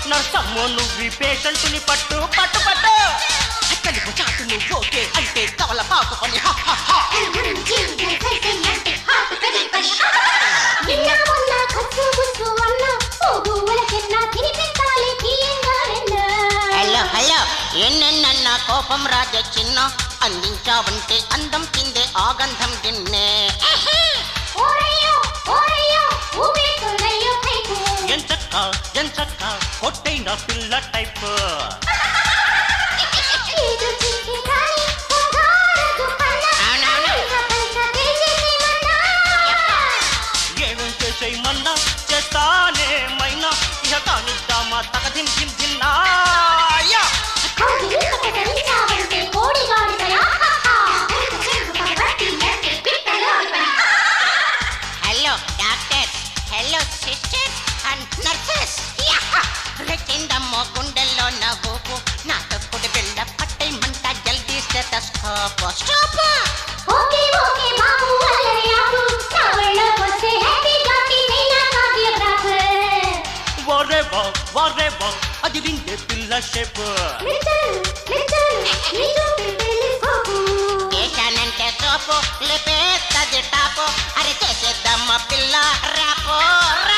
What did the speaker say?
నర్సమ్మో నువ్వు ఈ పేషెంట్ని పట్టు పట్టు పట్టు తెలుగు చాటు నువ్వు ఓకే అంటే కవల పాకు పని హ, హ, హ. నిన్న మొన్న కసు బుసు అన్న పోగుల కింద తినిపించాలి తీయంగా వెన్న హలో హలో ఎన్నెన్న కోపం రాజ చిన్న అందించావంటే అందం కిందే ఆగంధం గిన్నె ఓరయ్యో ఓరయ్యో ఊపేస్తున్నాయో కైపు ఎంచక్క ఎంచక్క కొట్టైన పిల్ల టైప్ ఇది చిక్కి కాలి పొగారదు పన్న అవునవును. పైసా పైసా చేసేసి మన్నా ఏమేం చేసేయమన్నా చేస్తానే మైనా ఇహ కానిద్దామా తగ దిన్ దిన్ దిన్నా యా! కోడి కట్టరించావంటే కోడి గాడిదయా పగబట్టి ఎత్తి పిట్టలో పని hello doctor hello sister and nurses కిందమ్మో గుండెల్లో నవ్వుకు నా తొక్కుడు బిళ్ళ పట్టై మంట జల్దీ స్టెటస్కోప్ స్టాప్ ఓకే ఓకే బాబు అల్లరి ఆపు నా ఒళ్ళోకొస్తే హ్యాపీ జాకీ నేనా కార్డియోగ్రాఫర్ వారే వా వారే వా అది వింటే పిల్ల షేప్ మిస్టర్ మిస్టర్ నీ చూపి టెలిస్కోపు చేశానంటే సోపు లేపేస్తది టాపు అరే చేసేద్దామా పిల్ల రాపో రా